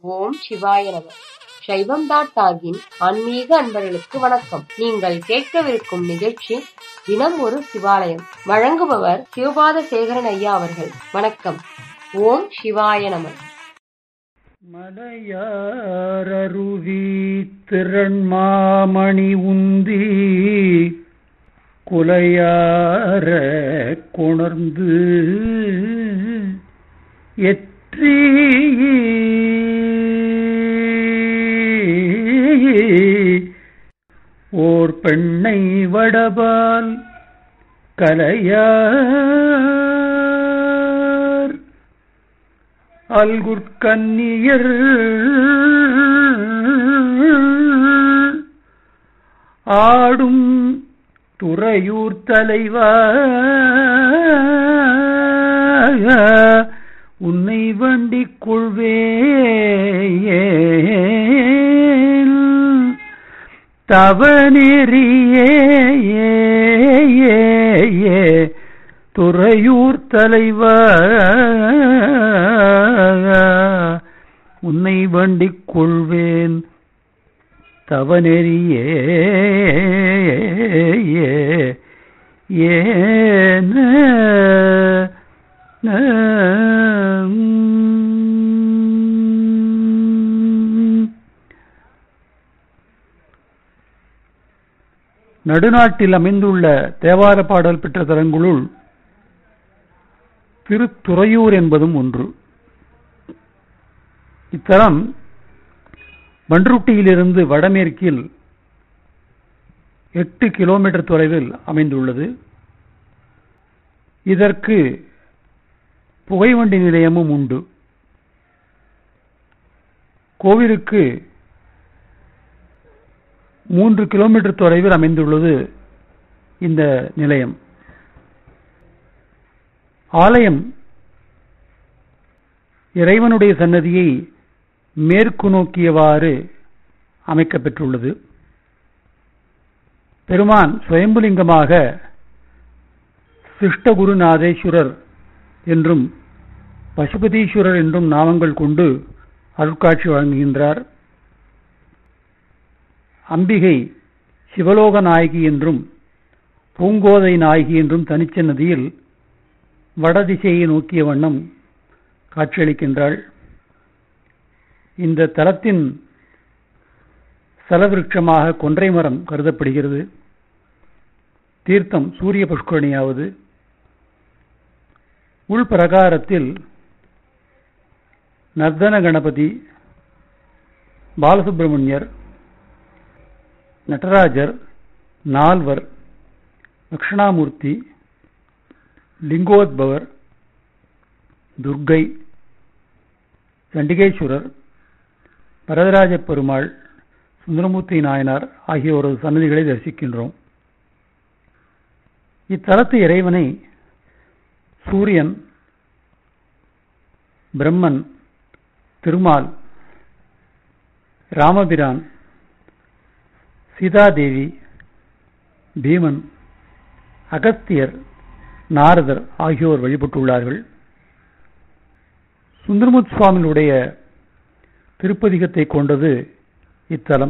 ஓம் சிவாய நம சைவம் டாட் டாகின் ஆன்மீக அன்பர்களுக்கு வணக்கம் நீங்கள் கேட்கவிருக்கும் நிகழ்ச்சி தினம் ஒரு சிவாலயம் வழங்குபவர் சிவபாத சேகரன் ஐயா அவர்கள் வணக்கம் ஓம் சிவாய நம மலையாரருவி திரண்மாமணி உந்தி குலையார கொணர்ந்து எற்றி ஓர் பெண்ணை வடபால் கலையார் அல்குற்கன்னியர் ஆடும் துறையூர் தலைவா உன்னை வண்டிக் கொள்வேன் தவநெறியே துறையூர் தலைவா உன்னை வண்டிக் கொள்வேன் தவநெறியே ஏன நடுநாட்டில் அமைந்துள்ள தேவார பாடல் பெற்ற தலங்களுள் திருத்துறையூர் என்பதும் ஒன்று இத்தலம் பன்ருட்டியிலிருந்து வடமேற்கில் எட்டு கிலோமீட்டர் தொலைவில் அமைந்துள்ளது இதற்கு புகைவண்டி நிலையமும் உண்டு கோவிலுக்கு மூன்று கிலோமீட்டர் தொலைவில் அமைந்துள்ளது இந்த நிலையம் ஆலயம் இறைவனுடைய சன்னதியை மேற்கு நோக்கியவாறு அமைக்கப்பெற்றுள்ளது பெருமான் சுயம்புலிங்கமாக சிஷ்டகுருநாதேஸ்வரர் என்றும் பசுபதீஸ்வரர் என்றும் நாமங்கள் கொண்டு அருட்காட்சி வழங்குகின்றார் அம்பிகை சிவலோக நாயகி என்றும் பூங்கோதை நாயகி என்றும் தனிச்சன்னதியில் வடதிசையை நோக்கிய வண்ணம் காட்சியளிக்கின்றாள் இந்த தலத்தின் சலவிருட்சமாக கொன்றை மரம் கருதப்படுகிறது தீர்த்தம் சூரிய புஷ்கரணியாவது உள்பிரகாரத்தில் நர்தன கணபதி பாலசுப்பிரமணியர் நடராஜர் நால்வர் தட்சிணாமூர்த்தி லிங்கோத்பவர் துர்கை சண்டிகேஸ்வரர் வரதராஜ பெருமாள் சுந்தரமூர்த்தி நாயனார் ஆகியோரது சன்னதிகளை தரிசிக்கின்றோம் இத்தலத்து இறைவனை சூரியன் பிரம்மன் திருமால் ராமபிரான் சீதாதேவி பீமன் அகஸ்தியர் நாரதர் ஆகியோர் வழிபட்டுள்ளார்கள் சுந்தரமுத் சுவாமிகளுடைய திருப்பதிகத்தை கொண்டது இத்தலம்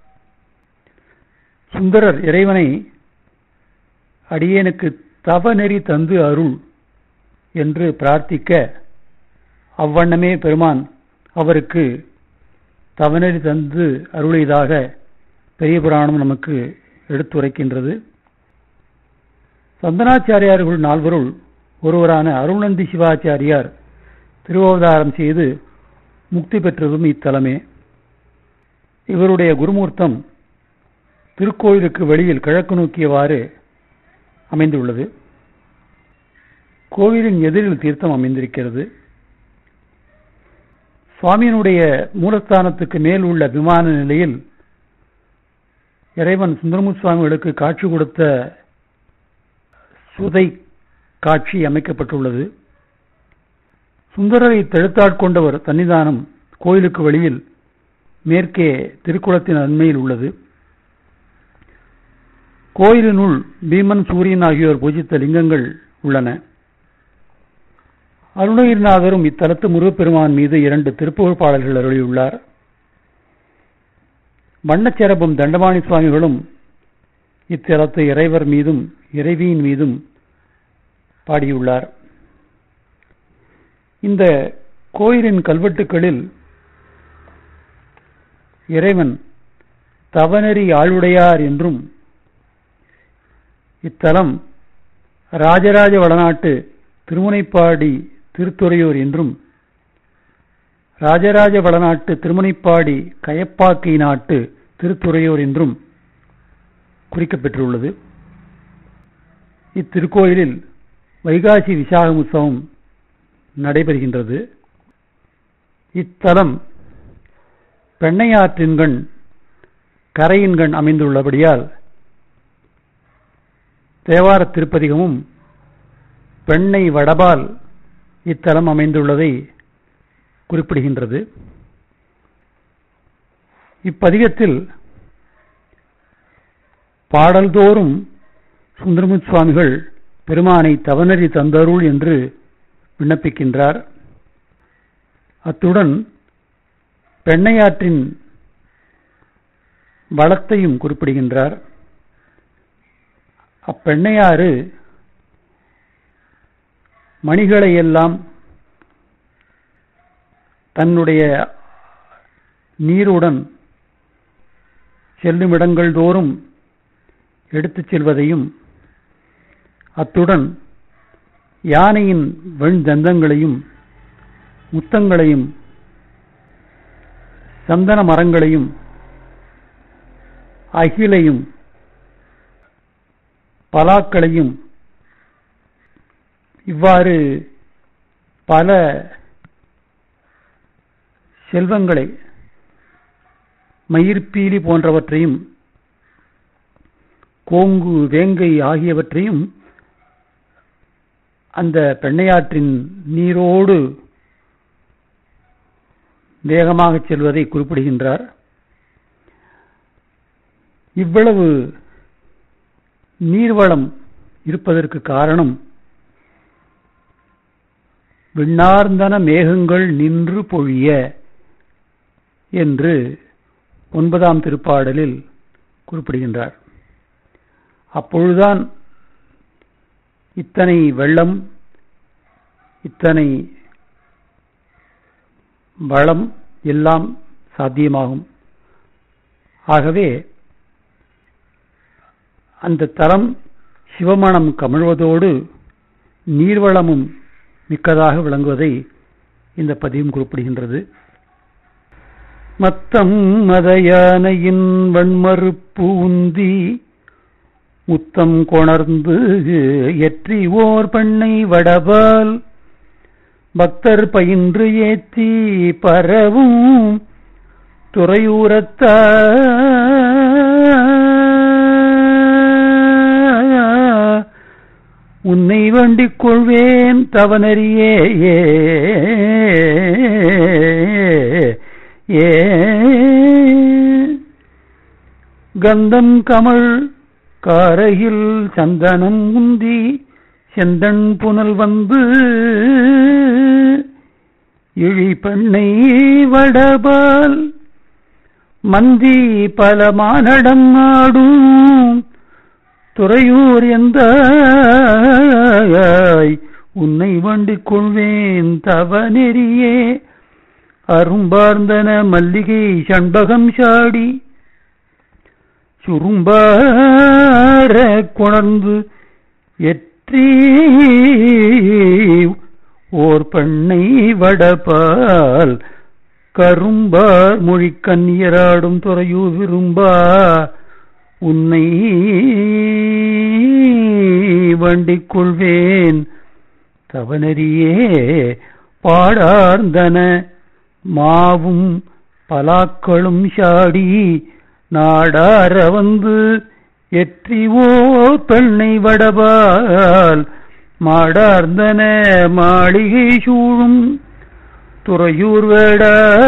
சுந்தரர் இறைவனை அடியேனுக்கு தவநெறி தந்து அருள் என்று பிரார்த்திக்க அவ்வண்ணமே பெருமான் அவருக்கு தவநெறி தந்து அருளியதாக பெரிய புராணம் நமக்கு எடுத்துரைக்கின்றது சந்தனாச்சாரியார்கள் நால்வருள் ஒருவரான அருள்நந்தி சிவாச்சாரியார் திருவவதாரம் செய்து முக்தி பெற்றதும் இத்தலமே இவருடைய குருமூர்த்தம் திருக்கோயிலுக்கு வெளியில் கிழக்கு நோக்கியவாறு அமைந்துள்ளது கோவிலின் எதிரில் தீர்த்தம் அமைந்திருக்கிறது சுவாமியினுடைய மூலஸ்தானத்துக்கு மேல் உள்ள விமான நிலையில் இறைவன் சுந்தரமுத் சுவாமிகளுக்கு காட்சி கொடுத்த சுதை காட்சி அமைக்கப்பட்டுள்ளது சுந்தரரை தடுத்தாட்கொண்டவர் சன்னிதானம் கோயிலுக்கு வெளியில் மேற்கே திருக்குளத்தின் அண்மையில் உள்ளது கோயிலினுள் பீமன் சூரியன் ஆகியோர் பூஜித்த லிங்கங்கள் உள்ளன அருணகிரிநாதரும் இத்தலத்து முருகப்பெருமான் மீது இரண்டு திருப்புகழ் பாடல்கள் அருளியுள்ளார் வண்ணச்செரபும் தண்டபாணி சுவாமிகளும் இத்தலத்து இறைவர் மீதும் இறைவியின் மீதும் பாடியுள்ளார் இந்த கோயிலின் கல்வெட்டுகளில் இறைவன் தவநெறி ஆளுடையார் என்றும் இத்தலம் ராஜராஜ வடநாட்டு திருமுனைப்பாடி திருத்துறையூர் என்றும் ராஜராஜ வடநாட்டு திருமுனைப்பாடி கயப்பாக்கை நாட்டு திருத்துறையூர் என்றும் குறிக்கப்பெற்றுள்ளது இத்திருக்கோயிலில் வைகாசி விசாக உற்சவம் நடைபெறுகின்றது இத்தலம் பெண்ணையாற்றின்கண் கரையின்கண் அமைந்துள்ளபடியால் தேவார திருப்பதிகமும் பெண்ணை வடபால் இத்தலம் அமைந்துள்ளதை குறிப்பிடுகின்றது இப்பதிகத்தில் பாடல்தோறும் சுந்தரமுத் சுவாமிகள் பெருமானை தவநெறி தந்தருள் என்று விண்ணப்பிக்கின்றார் அத்துடன் பெண்ணையாற்றின் வளத்தையும் குறிப்பிடுகின்றார் அப்பெண்ணையாறு மணிகளை எல்லாம் தன்னுடைய நீருடன் செல்லும் இடங்கள் தோறும் எடுத்துச் செல்வதையும் அத்துடன் யானையின் வெண்தந்தங்களையும் முத்தங்களையும் சந்தன மரங்களையும் அகிலையும் பலாக்களையும் இவ்வாறு பல செல்வங்களை மயிர்பீலி போன்றவற்றையும் கோங்கு வேங்கை ஆகியவற்றையும் அந்த பெண்ணையாற்றின் நீரோடு வேகமாக செல்வதை குறிப்பிடுகின்றார் இவ்வளவு நீர்வளம் இருப்பதற்கு காரணம் விண்ணார்ந்தன மேகங்கள் நின்று பொழிய என்று ஒன்பதாம் திருப்பாடலில் குறிப்பிடுகின்றார் அப்பொழுதுதான் இத்தனை வெள்ளம் இத்தனை வளம் எல்லாம் சாத்தியமாகும் ஆகவே அந்த தலம் சிவமணம் கமழ்வதோடு நீர்வளமும் மிக்கதாக விளங்குவதை இந்த பதிவும் குறிப்பிடுகின்றது மத்தம் மதயானையின் வன்மறுப்பு உந்தி முத்தம் கொணர்ந்து எற்றி ஓர் பெண்ணை வடபால் பக்தர் பயின்று ஏத்தி பரவும் துறையூரத்த உன்னை வேண்டிக் கொள்வேன் தவனறியே ஏ ஏ கந்தம் கமழ் காரையில் சந்தனம் உந்தி செந்தன் புனல் வந்து இழி பெண்ணை வடபால் மந்தி பல மானடம் ஆடும் துறையூர் எந்த உன்னை வண்டிக் கொள்வேன் தவ நெறியே அரும்பார்ந்தன மல்லிகை சண்பகம் சாடி சுரும்பார கொணர்ந்து எற்றி ஓர் பெண்ணை வடபால் கரும்பார் மொழி கன்னியராடும் துறையூ விரும்பா உன்னை வண்டிக் கொள்வேன் தவனரியே பாடார்ந்தன மாவும் பலாக்களும் சாடி நாடார வந்து எற்றிவோ பெண்ணை வடபால் மாடார்ந்தன மாளிகை சூழும் துறையூர் வேட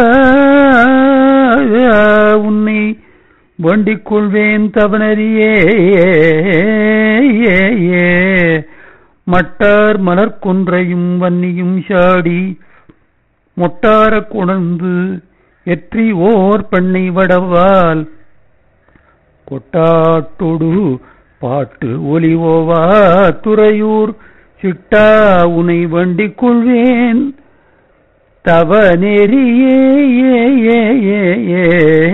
உன்னை வண்டிக் கொள்வேன் தவனரியே மட்டார் மலர் கொன்றையும் வன்னியும் சாடி மொட்டார கொணர்ந்து எற்றி ஓர் பெண்ணை வடவால் கொட்டாட்டொடு பாட்டு ஒலிவோவா துறையூர் சிட்டா உனை வண்டிக் கொள்வேன் தவ நெறியே ஏ ஏ ஏ ஏ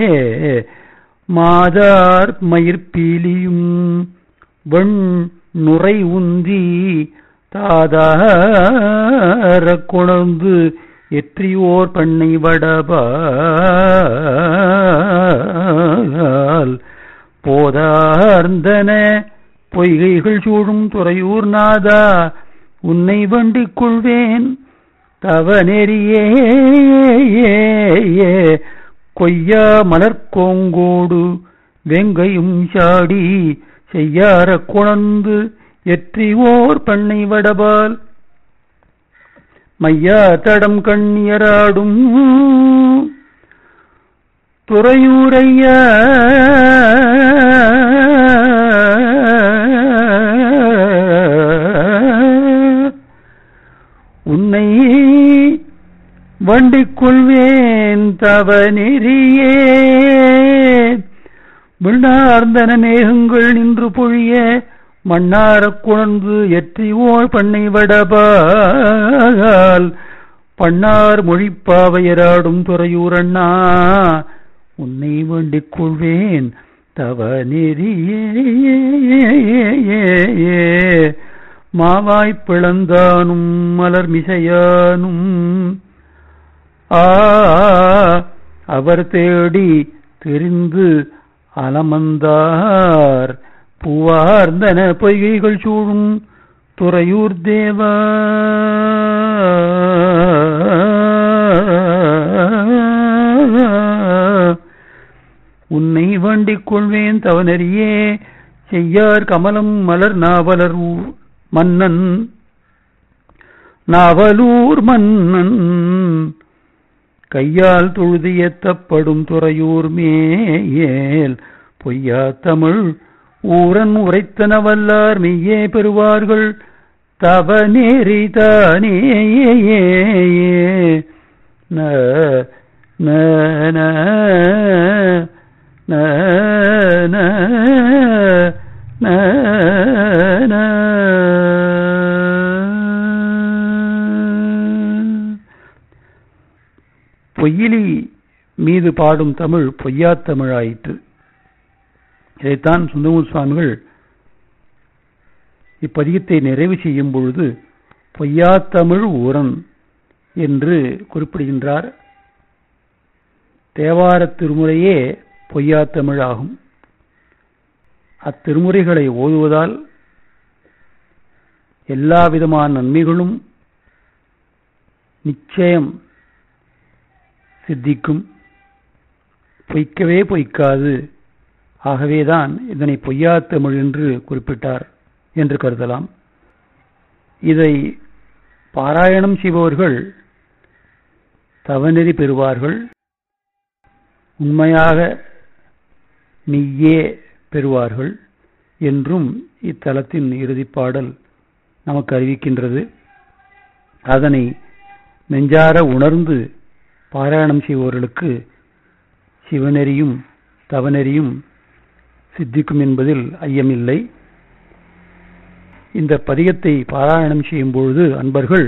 மாதார் மயிர்பீலியும் வெண் நுரை உந்தி தாதார கொணர்ந்து எற்றியோர் பண்ணை வடபால் போதார்ந்தன பொய்கைகள் சூழும் துறையூர் நாதா உன்னை வண்டிக் கொள்வேன் தவ நெறியே கொய்யா மலர்கோங்கோடு வெங்கையும் சாடி செய்யார குணந்து எற்றி ஓர் பண்ணை வடபால் மையா தடம் கண்ணியராடும் துறையூரையா உன்னை வண்டிக் கொள்வேன் தவ நெறியே விண்ணார்ந்தன மேகங்கள் நின்று பொழிய மண்ணாரக் குணர்ந்து எற்றிவோர் பண்ணை வடபால் பண்ணார் மொழிப்பாவையராடும் துறையூரண்ணா உன்னை வேண்டிக் கொள்வேன் தவ நெறியே மாவாய்ப் பிளந்தானும் மலர் மிசையானும் ஆ அவர் தேடி தெரிந்து அலமந்தார் பூவார்ந்தன பொய்கைகள் சூழும் துறையூர் தேவா உன்னை வேண்டிக் கொள்வேன் தவனறியே செய்யார் கமலம் மலர் நாவலர் ஊர் மன்னன் நாவலூர் மன்னன் கையால் தொழுது ஏத்தப்படும் துறையூர் மேல் பொய்யா தமிழ் ஊரன் உரைத்தன வல்லார் மெய்யே பெறுவார்கள் தவ நேரி தானே ந ந ந ந ந ந ந பொய்யிலி மீது பாடும் தமிழ் பொய்யாத் தமிழாயிற்று இதைத்தான் சுந்தரமூர் சுவாமிகள் இப்பதிகத்தை நிறைவு செய்யும் பொழுது பொய்யாத்தமிழ் ஊரன் என்று குறிப்பிடுகின்றார் தேவார திருமுறையே பொய்யாத்தமிழ் ஆகும் அத்திருமுறைகளை ஓதுவதால் எல்லா விதமான நன்மைகளும் நிச்சயம் சித்திக்கும் பொய்க்கவே பொய்க்காது ஆகவேதான் இதனை பொய்யாத்தமிழ் என்று குறிப்பிட்டார் என்று கருதலாம் இதை பாராயணம் செய்பவர்கள் தவநெறி பெறுவார்கள் உண்மையாக நீயே பெறுவார்கள் என்றும் இத்தலத்தின் இறுதிப்பாடல் நமக்கு அறிவிக்கின்றது அதனை நெஞ்சார உணர்ந்து பாராயணம் செய்பவர்களுக்கு சிவநெறியும் தவநெறியும் சித்திக்கும் என்பதில் ஐயமில்லை இந்த பதிகத்தை பாராயணம் செய்யும் பொழுது அன்பர்கள்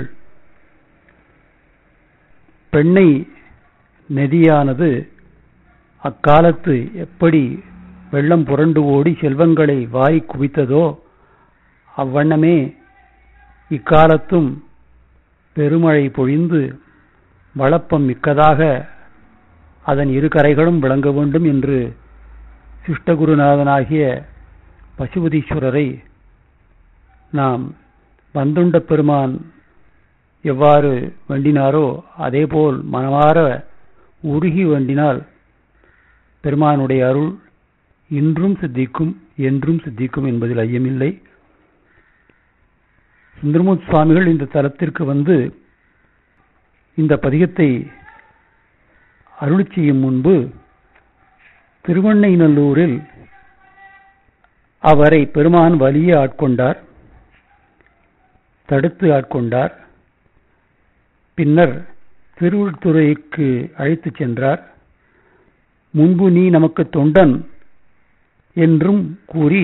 பெண்ணை நெதியானது அக்காலத்து எப்படி வெள்ளம் புரண்டு ஓடி செல்வங்களை வாரி குவித்ததோ அவ்வண்ணமே இக்காலத்தும் பெருமழை பொழிந்து வளப்பம் மிக்கதாக அதன் இரு கரைகளும் விளங்க வேண்டும் என்று சிஷ்டகுருநாதனாகிய பசுபதீஸ்வரரை நாம் வந்துண்ட பெருமான் எவ்வாறு வேண்டினாரோ அதேபோல் மனமாற உருகி வேண்டினால் பெருமானுடைய அருள் இன்றும் சித்திக்கும் என்றும் சித்திக்கும் என்பதில் ஐயமில்லை சுந்தரமூர்த்தி சுவாமிகள் இந்த தலத்திற்கு வந்து இந்த பதிகத்தை அருள் செய்யும் முன்பு திருவண்ணைநல்லூரில் அவரை பெருமான் வலிய ஆட்கொண்டார் தடுத்து ஆட்கொண்டார் பின்னர் திருவுள்துறைக்கு அழைத்துச் சென்றார் முன்பு நீ நமக்கு தொண்டன் என்றும் கூறி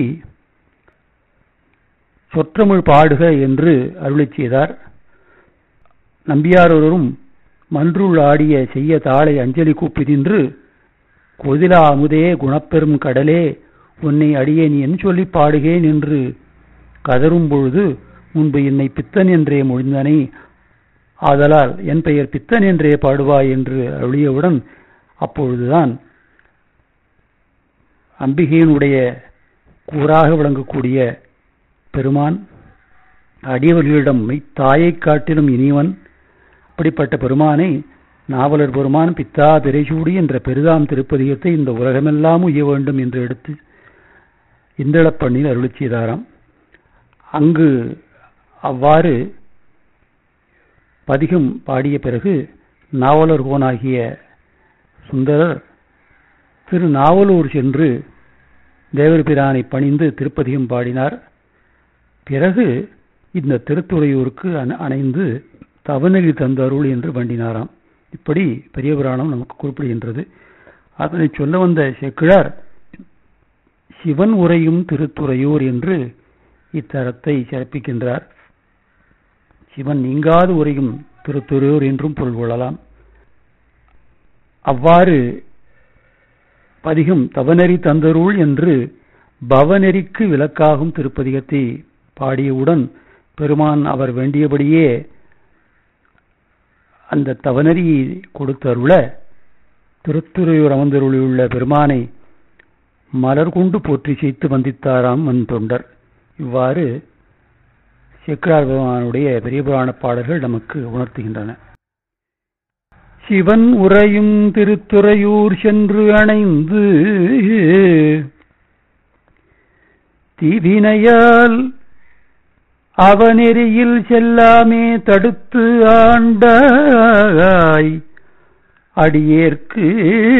சொற்றமிழ் பாடுக என்று அருளிச் செய்தார் நம்பியாரொருவரும் மன்றுள் ஆடிய செய்ய தாளை அஞ்சலி கூப்பி நின்று கொதிலா அமுதே குணப்பெரும் கடலே உன்னை அடியேன் என் சொல்லி பாடுகேன் என்று கதரும் பொழுது முன்பு என்னை பித்தன் என்றே மொழிந்தனை ஆதலால் என் பெயர் பித்தன் என்றே பாடுவாய் என்று அருளியவுடன் அப்பொழுதுதான் அம்பிகையினுடைய கூறாக விளங்கக்கூடிய பெருமான் அடியவர்களிடம் தாயை காட்டிலும் இனியவன் அப்படிப்பட்ட பெருமானை நாவலர் பெருமான் பித்தா பிறைசூடி என்ற பெரிதாம் திருப்பதிகத்தை இந்த உலகமெல்லாம் உய்ய வேண்டும் என்று எடுத்து இந்தளப்பண்ணில் அருளி செய்தாராம் அங்கு அவ்வாறு பதிகம் பாடிய பிறகு நாவலர் கோனாகிய சுந்தரர் திரு நாவலூர் சென்று தேவர் பிரானை பணிந்து திருப்பதிகம் பாடினார் பிறகு இந்த திருத்துறையூருக்கு அணைந்து தவநெறி தந்தருள் என்று வண்டினாராம் இப்படி பெரிய புராணம் நமக்கு குறிப்பிடுகின்றது அதனை சொல்ல வந்த செக்கிழார் சிவன் உரையும் திருத்துறையூர் என்று இத்தரத்தை சிறப்பிக்கின்றார் சிவன் நீங்காது உரையும் திருத்துறையூர் என்றும் பொருள் கொள்ளலாம் அவ்வாறு பதிகம் தவநெறி தந்தருள் என்று பவநெறிக்கு விளக்காகும் திருப்பதிகத்தை பாடியவுடன் பெருமான் அவர் வேண்டியபடியே அந்த தவநெறியை கொடுத்தருள திருத்துறையூர் அமர்ந்தருளியுள்ள பெருமானை மலர் கொண்டு போற்றி செய்து வந்தித்தாராம் மண் தொண்டர் இவ்வாறு செக்கிரார் பெருமானுடைய பெரிய புராண பாடல்கள் நமக்கு உணர்த்துகின்றன சிவன் உரையும் திருத்துறையூர் சென்று அணைந்து தீவினையால் அவநெறியில் செல்லாமே தடுத்து ஆண்டாய் அடியேற்கு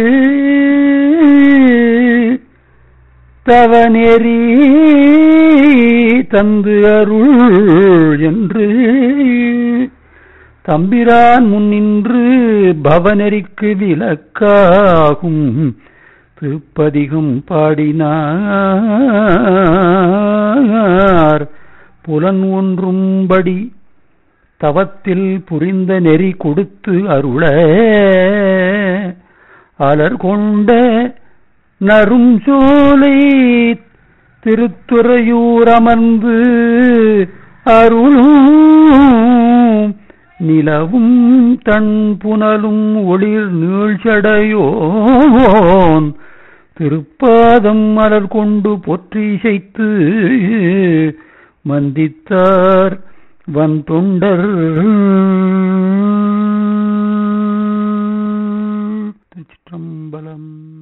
தவநெறி தந்து அருள் என்று தம்பிரான் முன்னின்று பவநெறிக்கு விளக்காகும் திருப்பதிகம் பாடினார் புலன் ஒன்றும்படி தவத்தில் புரிந்த நெறி கொடுத்து அருள அலர் கொண்ட நரும் சோலை திருத்துறையூர் அமர்ந்து அருளும் நிலவும் தன் புனலும் ஒளிர் நீழ்ச்சடையோன் திருப்பாதம் மலர் கொண்டு பொற்றி செய்து மந்தித்தார் வன் தொண்டர் திருச்சிற்றம்பலம்